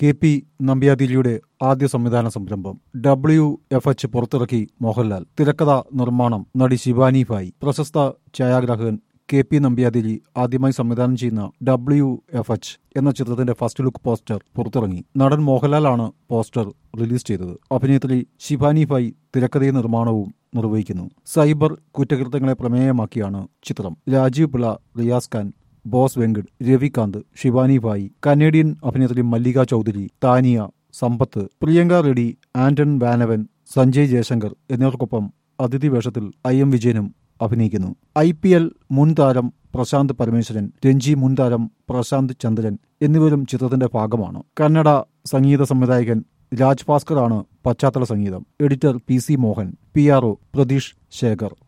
K P നമ്പ്യാതിരിയുടെ ആദ്യ സംവിധാന സംരംഭം ഡബ്ല്യു എഫ് എച്ച് പുറത്തിറക്കി മോഹൻലാൽ തിരക്കഥ നിർമ്മാണം നടി ശിവാനി ഭായ് പ്രശസ്ത ഛായാഗ്രാഹകൻ കെ പി നമ്പ്യാതിരി ആദ്യമായി സംവിധാനം ചെയ്യുന്ന ഡബ്ല്യു എഫ് എച്ച് എന്ന ചിത്രത്തിന്റെ ഫസ്റ്റ് ലുക്ക് പോസ്റ്റർ പുറത്തിറങ്ങി നടൻ മോഹൻലാലാണ് പോസ്റ്റർ റിലീസ് ചെയ്തത് അഭിനേത്രി ശിവാനി ഭായ് തിരക്കഥയും നിർമ്മാണവും നിർവഹിക്കുന്നു സൈബർ കുറ്റകൃത്യങ്ങളെ പ്രമേയമാക്കിയാണ് ചിത്രം രാജീവ് പിള്ള റിയാസ് ഖാൻ ബോസ് വെങ്കട് രവികാന്ത് ശിവാനി ഭായ് കനേഡിയൻ അഭിനേത്രി മല്ലിക ചൗധരി താനിയ സമ്പത്ത് പ്രിയങ്ക റെഡ്ഡി ആന്റൺ വാനവൻ സഞ്ജയ് ജയശങ്കർ എന്നിവർക്കൊപ്പം അതിഥി വേഷത്തിൽ ഐ എം വിജയനും അഭിനയിക്കുന്നു ഐ പി എൽ മുൻ താരം പ്രശാന്ത് പരമേശ്വരൻ രഞ്ജി മുൻ താരം പ്രശാന്ത് ചന്ദ്രൻ എന്നിവരും ചിത്രത്തിന്റെ ഭാഗമാണ് കന്നഡ സംഗീത സംവിധായകൻ രാജ് ഭാസ്കർ ആണ് പശ്ചാത്തല സംഗീതം editor P C Mohan P R O Pratheesh Shekhar